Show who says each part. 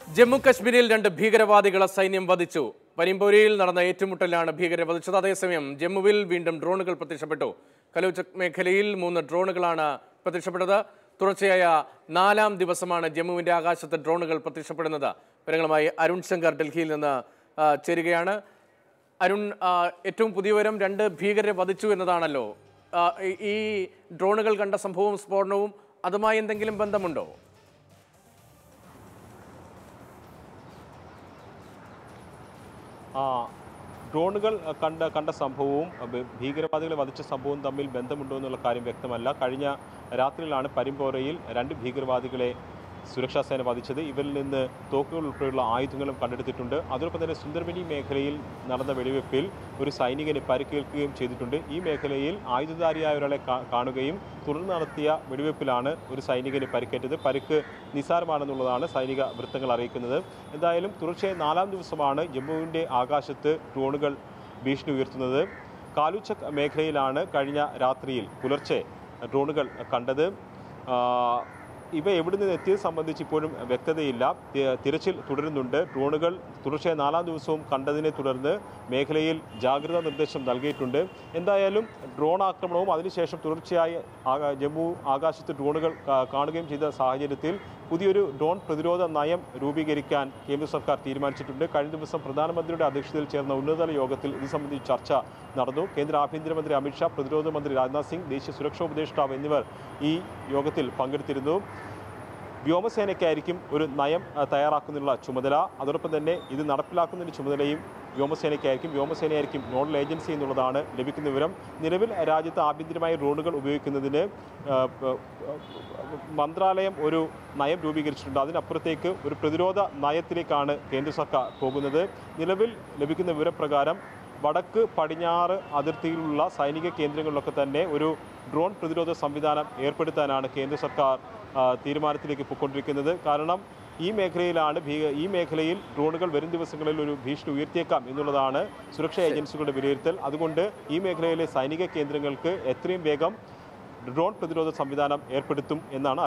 Speaker 1: ജമ്മു കശ്മീരിൽ രണ്ട് ഭീകരവാദികളെ സൈന്യം വധിച്ചു പരിമ്പോരിയിൽ നടന്ന ഏറ്റുമുട്ടലാണ് ഭീകരരെ വധിച്ചത് അതേസമയം ജമ്മുവിൽ വീണ്ടും ഡ്രോണുകൾ പ്രത്യക്ഷപ്പെട്ടു കലൂച്ചക് മേഖലയിൽ മൂന്ന് ഡ്രോണുകളാണ് പ്രത്യക്ഷപ്പെട്ടത് തുടർച്ചയായ നാലാം ദിവസമാണ് ജമ്മുവിന്റെ ആകാശത്ത് ഡ്രോണുകൾ പ്രത്യക്ഷപ്പെടുന്നത് വിവരങ്ങളുമായി അരുൺ ശങ്കർ ഡൽഹിയിൽ നിന്ന് ആ, ചേരുകയാണ് അരുൺ ആ, ഏറ്റവും പുതിയ വിവരം രണ്ട് ഭീകരരെ വധിച്ചു എന്നതാണല്ലോ ആ, ഈ- ഈ ഡ്രോണുകൾ കണ്ട സംഭവവും സ്ഫോടനവും അതുമായി എന്തെങ്കിലും ബന്ധമുണ്ടോ
Speaker 2: ആ, ഡ്രോണുകൾ കണ്ട കണ്ട സംഭവവും ഭ- ഭീകരവാദികളെ വധിച്ച സംഭവവും തമ്മിൽ ബന്ധമുണ്ടോ എന്നുള്ള കാര്യം വ്യക്തമല്ല കഴിഞ്ഞ രാത്രിയിലാണ് പരിമ്പോറയിൽ രണ്ട് ഭീകരവാദികളെ സുരക്ഷാ സേന വധിച്ചത് ഇവരിൽ നിന്ന് തോക്കുകൾ ഉൾപ്പെടെയുള്ള ആയുധങ്ങളും കണ്ടെടുത്തിട്ടുണ്ട് അതോടൊപ്പം തന്നെ സുന്ദർബനി മേഖലയിൽ നടന്ന വെടിവെപ്പിൽ ഒരു സൈനികന് പരിക്കേൽക്കുകയും ചെയ്തിട്ടുണ്ട് ഈ മേഖലയിൽ ആയുധധാരിയായ ഒരാളെ കാ- കാണുകയും തുടർന്ന് നടത്തിയ വെടിവെപ്പിലാണ് ഒരു സൈനികന് പരിക്കേറ്റത് പരിക്ക് നിസ്സാരമാണെന്നുള്ളതാണ് സൈനിക വൃത്തങ്ങൾ അറിയിക്കുന്നത് എന്തായാലും തുടർച്ചയായ നാലാം ദിവസമാണ് ജമ്മുവിൻ്റെ ആകാശത്ത് ഡ്രോണുകൾ ഭീഷണി ഉയർത്തുന്നത് കാലുച്ചക് മേഖലയിലാണ് കഴിഞ്ഞ രാത്രിയിൽ പുലർച്ചെ ഡ്രോണുകൾ കണ്ടത് ആ, ഇവ എവിടെ നിന്ന് എത്തിയത് സംബന്ധിച്ച് ഇപ്പോഴും വ്യക്തതയില്ല തി- തിരച്ചിൽ തുടരുന്നുണ്ട് ഡ്രോണുകൾ തുടർച്ചയായ നാലാം ദിവസവും കണ്ടതിനെ തുടർന്ന് മേഖലയിൽ ജാഗ്രതാ നിർദ്ദേശം നൽകിയിട്ടുണ്ട് എന്തായാലും ഡ്രോൺ ആക്രമണവും അതിനുശേഷം തുടർച്ചയായി ആകാ- ജമ്മു ആകാശത്ത് ഡ്രോണുകൾ കാ- കാണുകയും ചെയ്ത സാഹചര്യത്തിൽ പുതിയൊരു ഡ്രോൺ പ്രതിരോധ നയം രൂപീകരിക്കാൻ കേന്ദ്ര സർക്കാർ തീരുമാനിച്ചിട്ടുണ്ട് കഴിഞ്ഞ ദിവസം പ്രധാനമന്ത്രിയുടെ അധ്യക്ഷതയിൽ ചേർന്ന ഉന്നതതല യോഗത്തിൽ ഇത് സംബന്ധിച്ച് ചർച്ച നടന്നു കേന്ദ്ര ആഭ്യന്തരമന്ത്രി അമിത്ഷാ പ്രതിരോധ മന്ത്രി രാജ്നാഥ് സിംഗ് ദേശീയ സുരക്ഷാ ഉപദേഷ്ടാവ് എന്നിവർ ഈ യോഗത്തിൽ പങ്കെടുത്തിരുന്നു വ്യോമസേനയ്ക്കായിരിക്കും ഒരു നയം ആ, തയ്യാറാക്കുന്നതിനുള്ള ചുമതല അതോടൊപ്പം തന്നെ ഇത് നടപ്പിലാക്കുന്നതിന് ചുമതലയും വ്യോമസേനയ്ക്കായിരിക്കും വ്യോമസേനയായിരിക്കും നോഡൽ ഏജൻസി എന്നുള്ളതാണ് ലഭിക്കുന്ന വിവരം നിലവിൽ രാജ്യത്ത് ആഭ്യന്തരമായ ഡ്രോണുകൾ ഉപയോഗിക്കുന്നതിന് ആ, പ- മന്ത്രാലയം ഒരു നയം രൂപീകരിച്ചിട്ടുണ്ട് അതിനപ്പുറത്തേക്ക് ഒരു പ്രതിരോധ നയത്തിലേക്കാണ് കേന്ദ്ര സർക്കാർ പോകുന്നത് നിലവിൽ ലഭിക്കുന്ന വിവരപ്രകാരം വടക്ക് പടിഞ്ഞാറ് അതിർത്തിയിലുള്ള സൈനിക കേന്ദ്രങ്ങളിലൊക്കെ തന്നെ ഒരു ഡ്രോൺ പ്രതിരോധ സംവിധാനം ഏർപ്പെടുത്താനാണ് കേന്ദ്ര സർക്കാർ ആ, തീരുമാനത്തിലേക്ക് പോയിക്കൊണ്ടിരിക്കുന്നത് കാരണം ഈ മേഖലയിലാണ് ഭീക ഈ മേഖലയിൽ ഡ്രോണുകൾ വരും ദിവസങ്ങളിൽ ഒരു ഭീഷണി ഉയർത്തിയേക്കാം എന്നുള്ളതാണ് സുരക്ഷാ ഏജൻസികളുടെ വിലയിരുത്തൽ അതുകൊണ്ട് ഈ മേഖലയിലെ സൈനിക കേന്ദ്രങ്ങൾക്ക് എത്രയും വേഗം ഡ്രോൺ പ്രതിരോധ സംവിധാനം ഏർപ്പെടുത്തും എന്നാണ്